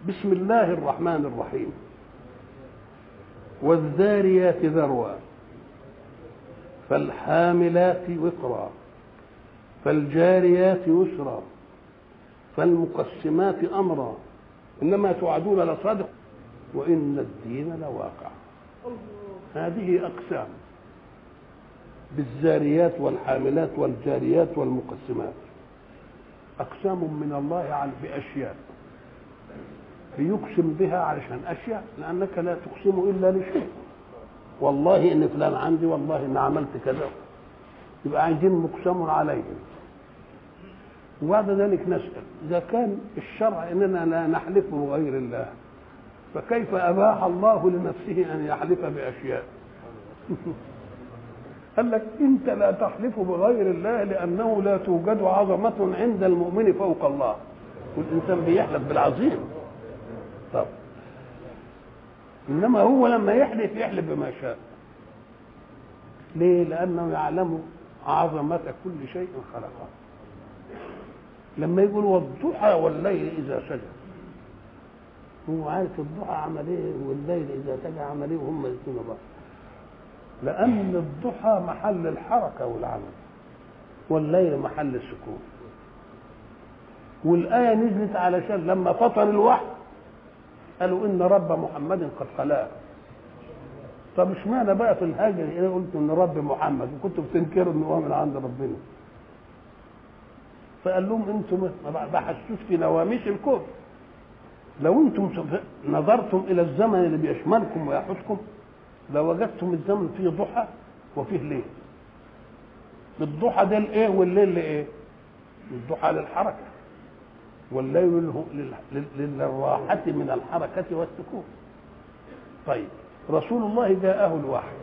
بسم الله الرحمن الرحيم والذاريات ذروا فالحاملات وقرا فالجاريات يسرا فالمقسمات امرا انما توعدون لصادق وان الدين لواقع هذه اقسام بالزاريات والحاملات والجاريات والمقسمات اقسام من الله عن باشياء ليقسم بها علشان اشياء لانك لا تقسم الا لشيء والله ان فلان عندي والله ان عملت كذا يبقى عايزين مقسم عليهم وبعد ذلك نسال اذا كان الشرع اننا لا نحلف بغير الله فكيف اباح الله لنفسه ان يحلف باشياء قال لك انت لا تحلف بغير الله لانه لا توجد عظمه عند المؤمن فوق الله والانسان بيحلف بالعظيم طب انما هو لما يحلف يحلف بما شاء ليه لانه يعلم عظمه كل شيء خلقه لما يقول والضحى والليل اذا سجى هو عارف الضحى عمل ايه والليل اذا سجى عمل ايه وهم الاثنين بعض لان الضحى محل الحركه والعمل والليل محل السكون والايه نزلت علشان لما فطن الوحي قالوا ان رب محمد قد خلاه طب اشمعنى بقى في الهاجر انا قلت ان رب محمد وكنتوا بتنكروا ان هو من عند ربنا فقال لهم انتم ما بحثتوش في نواميس الكون لو انتم نظرتم الى الزمن اللي بيشملكم ويحوطكم لوجدتم الزمن فيه ضحى وفيه ليل الضحى ده الايه والليل لايه الضحى للحركه والليل للراحة من الحركة والسكون طيب رسول الله جاءه الوحي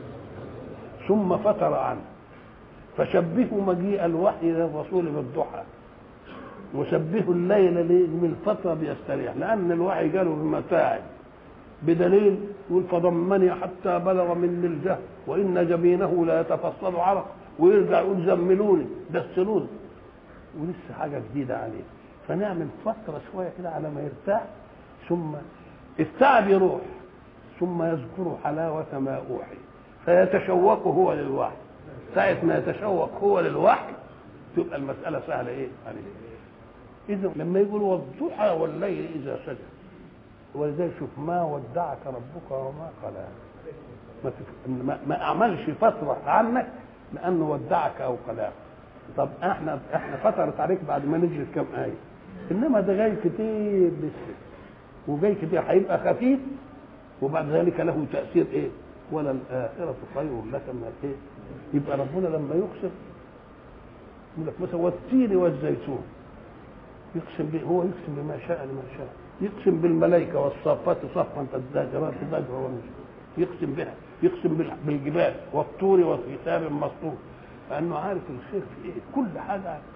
ثم فتر عنه فشبهوا مجيء الوحي للرسول بالضحى وشبهوا الليل من الفترة بيستريح لأن الوحي جاله بمتاعب بدليل يقول فضمني حتى بلغ مني الجهل وإن جبينه لا يتفصل عرق ويرجع يقول زملوني دسلوني ولسه حاجة جديدة عليه فنعمل فترة شوية كده على ما يرتاح ثم التعب يروح ثم يذكر حلاوة ما أوحي فيتشوق هو للوحي ساعة ما يتشوق هو للوحي تبقى المسألة سهلة إيه عليه إذا لما يقول والضحى والليل إذا سجى ولذلك شوف ما ودعك ربك وما قلى ما, ما, ما أعملش فترة عنك لأنه ودعك أو قلاك طب احنا احنا فترت عليك بعد ما نجلس كام آية انما ده جاي كتير لسه وجاي كتير هيبقى خفيف وبعد ذلك له تاثير ايه ولا الاخره خير لك من الايه يبقى ربنا لما يقسم يقول لك مثلا والتين والزيتون يقسم به هو يقسم بما شاء لما شاء يقسم بالملائكه والصافات صفا فالزاجرات زجرا يقسم بها يقسم بالجبال والطور وكتاب مسطور لانه عارف الخير في ايه كل حاجه عارف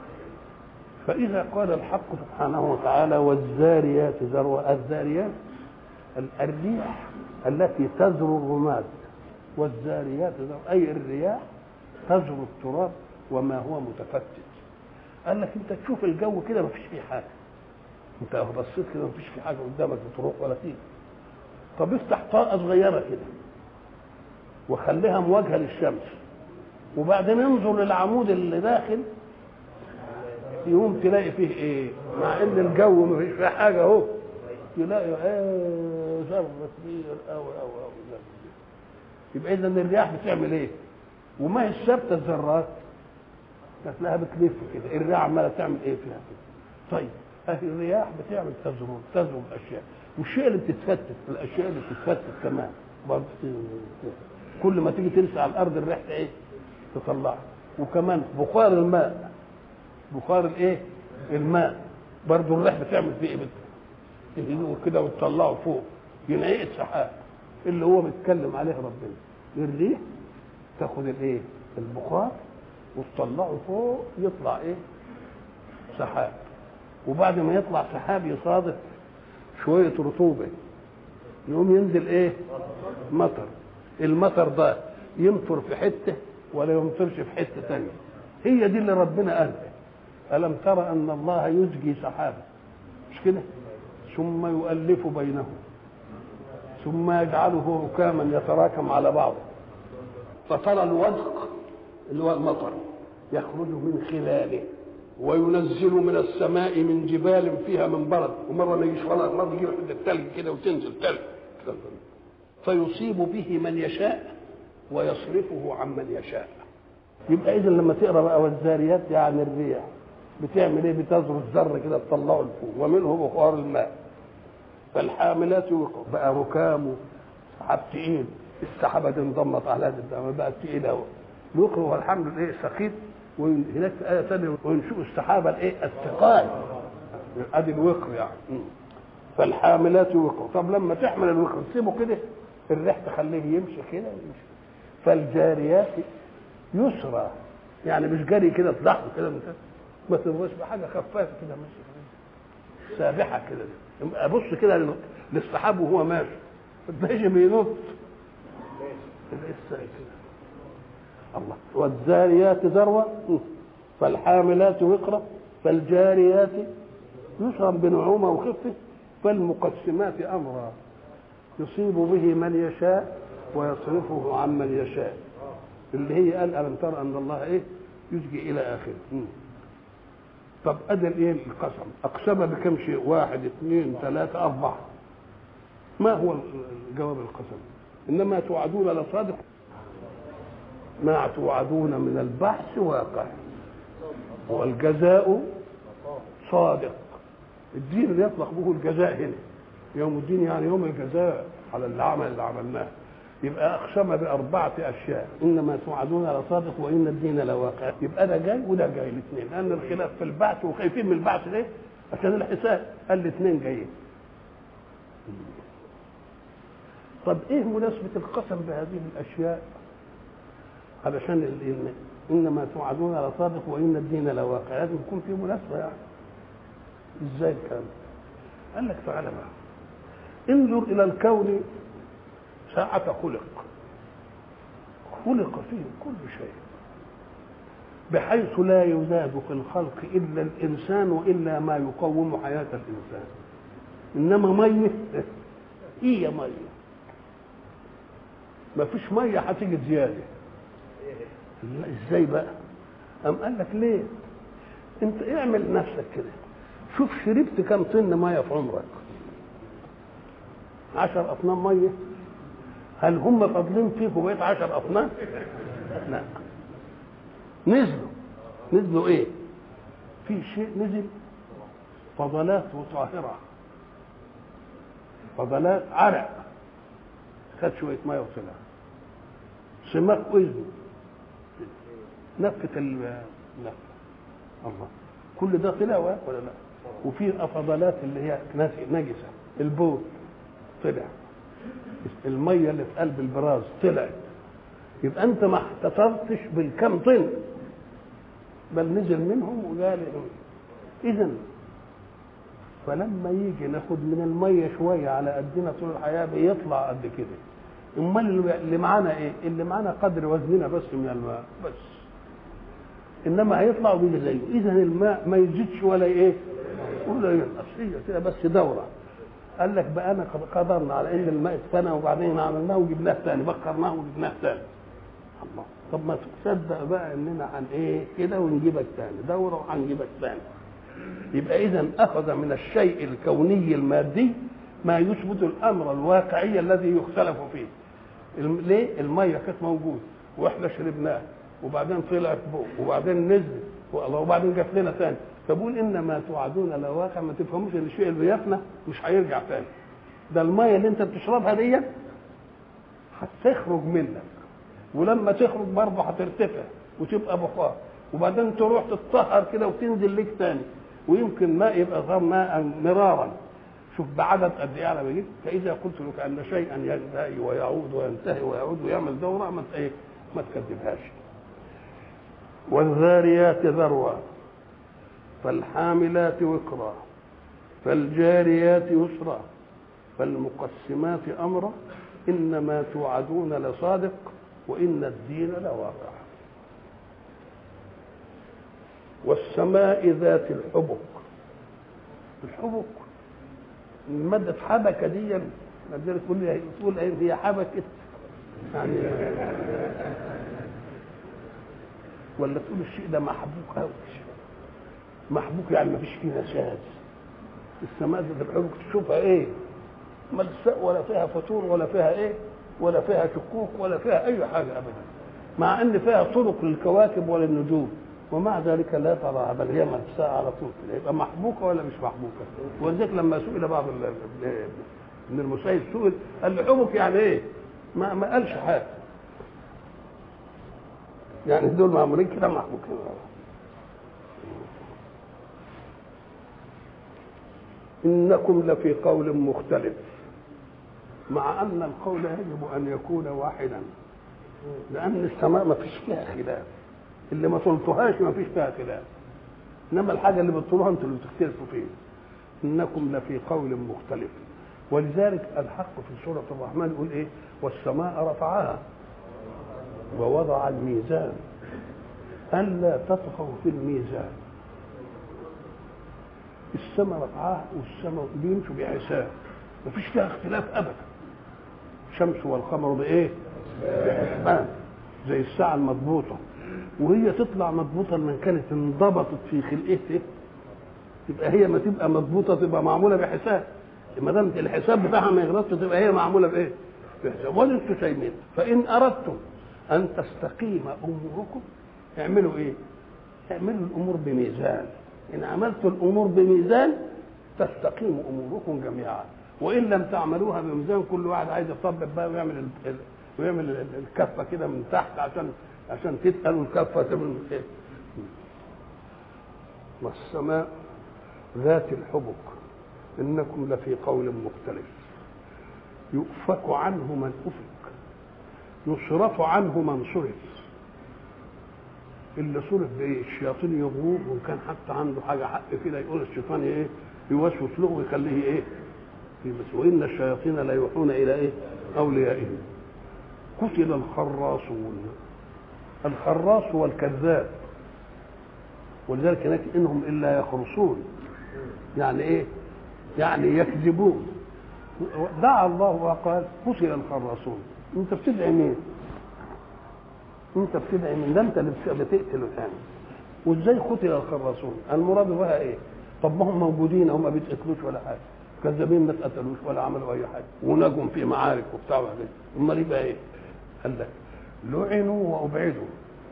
فإذا قال الحق سبحانه وتعالى والذاريات ذروا الذاريات الرياح التي تزر الرماد والذاريات ذروا أي الرياح تزر التراب وما هو متفتت قال لك انت تشوف الجو كده ما فيش فيه حاجه انت لو بصيت كده ما فيش فيه حاجه قدامك بتروح ولا تيجي طب افتح طاقه صغيره كده وخليها مواجهه للشمس وبعدين انظر للعمود اللي داخل يقوم تلاقي فيه ايه مع ان الجو ما فيش فيه حاجه اهو تلاقي ايه ذره كبير قوي قوي قوي يبقى اذا الرياح بتعمل ايه وما هي ثابته الذرات هتلاقيها بتلف كده الرياح عماله تعمل ايه فيها كده طيب اهي الرياح بتعمل تزرور تزرور اشياء والشيء اللي بتتفتت الاشياء اللي بتتفتت كمان برضه كل ما تيجي ترسى على الارض الريح ايه تطلعها وكمان بخار الماء بخار الايه الماء برضه الريح بتعمل فيه ايه تهيجوا كده وتطلعه فوق ينعقد سحاب اللي هو بيتكلم عليه ربنا الريح تاخد الايه البخار وتطلعه فوق يطلع ايه سحاب وبعد ما يطلع سحاب يصادف شويه رطوبه يقوم ينزل ايه مطر المطر ده يمطر في حته ولا يمطرش في حته ثانيه هي دي اللي ربنا قالها ألم ترى أن الله يزجي سحابا مش كده ثم يؤلف بينهم ثم يجعله ركاما يتراكم على بعضه فترى الودق اللي هو المطر يخرج من خلاله وينزل من السماء من جبال فيها من برد ومره ما يجيش ولا مرة يجي حته الثلج كده وتنزل ثلج فيصيب به من يشاء ويصرفه عن من يشاء يبقى اذا لما تقرا بقى والذاريات يعني الريح بتعمل ايه بتزرع الذر كده تطلعه لفوق ومنه بخار الماء فالحاملات وقع بقى ركام سحاب تقيل السحابه دي انضمت على الدم بقى تقيل قوي الوقر هو الحمل الايه السخيف وهناك في ايه ثانيه وينشئ السحابه الايه الثقال ادي الوقر يعني فالحاملات وقر طب لما تحمل الوقر تسيبه كده الريح تخليه يمشي كده يمشي فالجاريات يسرى يعني مش جري كده تضحك كده ما تبغاش بحاجه خفافه كده ماشي سابحه كده ابص كده للسحاب وهو ماشي ماشي بينط لسه كده الله والذاريات ذروه فالحاملات وقرا فالجاريات يسرا بنعومه وخفه فالمقسمات امرا يصيب به من يشاء ويصرفه عن من يشاء اللي هي قال الم ترى ان الله ايه يجي الى اخره طب ادى الايه القسم اقسم بكم شيء واحد اثنين ثلاثه اربعه ما هو جواب القسم انما توعدون لصادق ما توعدون من البحث واقع والجزاء صادق الدين اللي يطلق به الجزاء هنا يوم الدين يعني يوم الجزاء على العمل اللي عملناه يبقى اقسم باربعه اشياء انما توعدون لصادق وان الدين لواقع يبقى ده جاي وده جاي الاثنين لان الخلاف في البعث وخايفين من البعث ليه؟ عشان الحساب قال الاثنين جايين طب ايه مناسبه القسم بهذه الاشياء علشان ال- انما توعدون لصادق وان الدين لواقع لازم يكون في مناسبه يعني ازاي الكلام قال لك تعالى بقى انظر الى الكون ساعة خلق خلق فيه كل شيء بحيث لا يزاد في الخلق إلا الإنسان وإلا ما يقوم حياة الإنسان إنما مية هي مية ما فيش مية هتيجي زيادة لا ازاي بقى أم قال لك ليه انت اعمل نفسك كده شوف شربت كم طن ميه في عمرك عشر اطنان ميه هل هم فاضلين فيك وبقيت عشر اطنان لا نزلوا نزلوا ايه في شيء نزل فضلات وطاهره فضلات عرق خد شويه ميه وطلع سماك اذن نفة النفة الله كل ده طلع ولا لا وفي الفضلات اللي هي نجسة البول طلع المية اللي في قلب البراز طلعت يبقى انت ما احتفظتش بالكم طن بل نزل منهم وقال اذا فلما يجي ناخد من المية شوية على قدنا طول الحياة بيطلع قد كده امال اللي معانا ايه اللي معانا قدر وزننا بس من الماء بس انما هيطلع ويجي زيه اذا الماء ما يزيدش ولا ايه ولا ينقص هي كده بس دوره قال لك بقى انا قدرنا على ان الماء اتفنى وبعدين عملناه وجبناه ثاني بخرناه وجبناه ثاني الله طب ما تصدق بقى اننا عن ايه كده ونجيبك ثاني دوره وهنجيبك ثاني يبقى اذا اخذ من الشيء الكوني المادي ما يثبت الامر الواقعي الذي يختلف فيه ليه الميه كانت موجوده واحنا شربناها وبعدين طلعت فوق وبعدين نزل وبعدين جت لنا ثاني فبقول انما توعدون لواقع ما تفهموش ان الشيء اللي بيفنى مش هيرجع ثاني ده الميه اللي انت بتشربها دي هتخرج منك ولما تخرج برضه هترتفع وتبقى بخار وبعدين تروح تتطهر كده وتنزل ليك ثاني ويمكن ماء يبقى صار ماء مرارا شوف بعدد قد ايه على بيجيب فاذا قلت لك ان شيئا ينتهي ويعود وينتهي ويعود ويعمل دوره ما ايه ما تكذبهاش والذاريات ذروا فالحاملات وقرا فالجاريات يسرا فالمقسمات امرا انما توعدون لصادق وان الدين لواقع والسماء ذات الحبك الحبك المادة حبكة دي لذلك تقول لي تقول ايه هي حبكة يعني ولا تقول الشيء ده محبوك قوي محبوك يعني ما فيش فيه نشاز السماء ذات الحبوك تشوفها ايه ملساء ولا فيها فتور ولا فيها ايه ولا فيها شكوك ولا فيها اي حاجه ابدا مع ان فيها طرق للكواكب وللنجوم ومع ذلك لا تراها بل هي ملساء على طول كده يبقى محبوكه ولا مش محبوكه ولذلك لما سئل بعض من المسيب سئل قال له حبك يعني ايه؟ ما ما قالش حاجه يعني دول معمولين كده محبوكين انكم لفي قول مختلف مع ان القول يجب ان يكون واحدا لان السماء ما فيش فيها خلاف اللي ما طلتوهاش ما فيش فيها خلاف انما الحاجه اللي بتطولوها انتوا اللي بتختلفوا فيها انكم لفي قول مختلف ولذلك الحق في سوره الرحمن يقول ايه والسماء رفعها ووضع الميزان الا تطغوا في الميزان السماء رفعها والسماء بيمشوا بحساب مفيش فيها اختلاف ابدا الشمس والقمر بايه؟ بحسبان زي الساعه المضبوطه وهي تطلع مضبوطه من كانت انضبطت في خلقته تبقى هي ما تبقى مضبوطه تبقى معموله بحساب ما دام الحساب بتاعها ما يغلطش تبقى هي معموله بايه؟ بحساب ولا انتم شايفين فان اردتم ان تستقيم اموركم اعملوا ايه؟ اعملوا الامور بميزان ان عملتوا الامور بميزان تستقيم اموركم جميعا وان لم تعملوها بميزان كل واحد عايز يطبق بقى ويعمل ال... ويعمل الكفه كده من تحت عشان عشان تتقل الكفه من ايه والسماء ذات الحبك انكم لفي قول مختلف يؤفك عنه من افك يصرف عنه من صرف اللي صرف بايه الشياطين يغوه وان كان حتى عنده حاجه حق كده يقول الشيطان ايه يوسوس له ويخليه ايه بس وان الشياطين لا يوحون الى ايه اوليائهم قتل الخراصون الخراص هو الكذاب ولذلك هناك انهم الا يخرصون يعني ايه يعني يكذبون دعا الله وقال قتل الخراصون انت بتدعي مين انت بتدعي مين ده انت اللي بتقتله ثاني وازاي قتل الخراصون المراد بها ايه طب ما هم موجودين هم ما بيتقتلوش ولا حاجه كذابين ما اتقتلوش ولا عملوا اي حاجه ونجم في معارك وبتاع وحاجات امال يبقى ايه قال لك لعنوا وابعدوا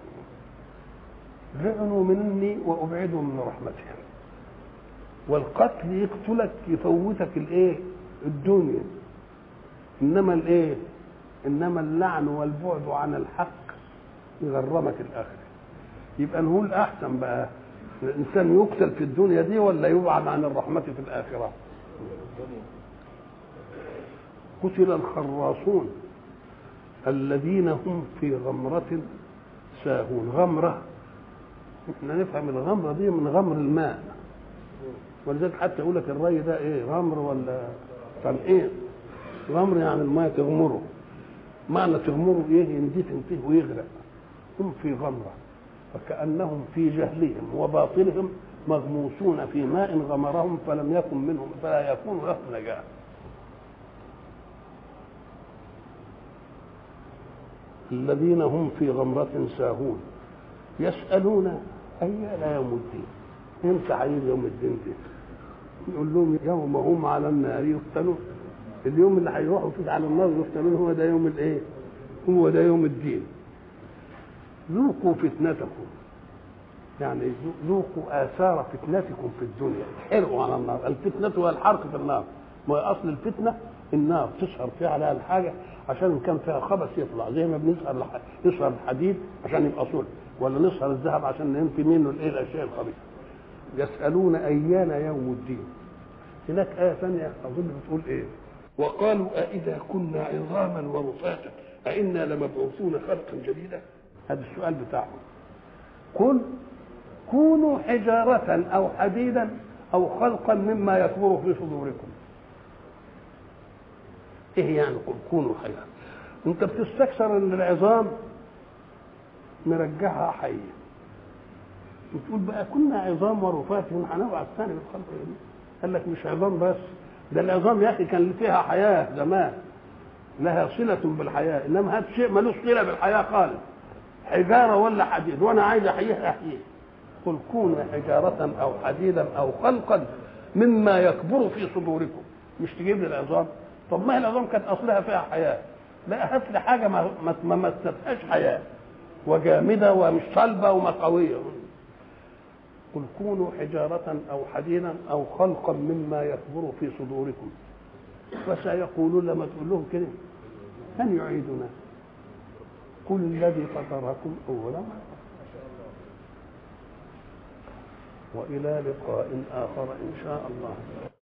لعنوا مني وابعدوا من رحمتي والقتل يقتلك يفوتك الايه الدنيا انما الايه انما اللعن والبعد عن الحق يغرمك الاخره يبقى نقول احسن بقى الانسان يقتل في الدنيا دي ولا يبعد عن الرحمه في الاخره قتل الخراصون الذين هم في غمرة ساهون غمرة احنا نفهم الغمرة دي من غمر الماء ولذلك حتى يقول لك الري ده ايه غمر ولا كان ايه غمر يعني الماء تغمره معنى تغمره ايه يندي تنتهي ويغرق هم في غمرة فكأنهم في جهلهم وباطلهم مغموسون في ماء غمرهم فلم يكن منهم فلا يكون لهم نجاه الذين هم في غمرة ساهون يسألون أيان يوم الدين امتى هيجي يوم الدين ده يقول لهم يوم هم على النار يفتنون اليوم اللي هيروحوا فيه على النار يفتنون هو ده يوم الايه هو ده يوم الدين ذوقوا فتنتكم يعني ذوقوا آثار فتنتكم في الدنيا احرقوا على النار الفتنة هي الحرق في النار ما أصل الفتنة النار تسهر فيها عليها الحاجة عشان إن كان فيها خبث يطلع زي ما بنسهر نسهر الحديد عشان يبقى صلب ولا نسهر الذهب عشان ننفي منه الايه الاشياء الخبيثه يسالون ايان يوم الدين هناك ايه ثانيه اظن بتقول ايه وقالوا أإذا كنا عظاما ورفاتا أئنا لمبعوثون خلقا جديدا هذا السؤال بتاعهم قل كونوا حجارة أو حديدا أو خلقا مما يكبر في صدوركم إيه يعني قل كونوا حجارة أنت بتستكثر أن العظام نرجعها حية وتقول بقى كنا عظام ورفات هنبعث ثاني بالخلق قال لك مش عظام بس ده العظام يا اخي كان فيها حياه زمان لها صله بالحياه انما هذا شيء ملوش صله بالحياه خالص حجاره ولا حديد وانا عايز احييه احييه قل كونوا حجاره او حديدا او خلقا مما يكبر في صدوركم مش تجيب لي العظام طب ما هي العظام كانت اصلها فيها حياه لا هات لي حاجه ما ما ما مستهاش حياه وجامده ومش صلبه وما قويه قل كونوا حجارة أو حديدا أو خلقا مما يكبر في صدوركم فسيقولون لما تقول لهم كده من يعيدنا قل الذي فطركم أول مرة وإلى لقاء آخر إن شاء الله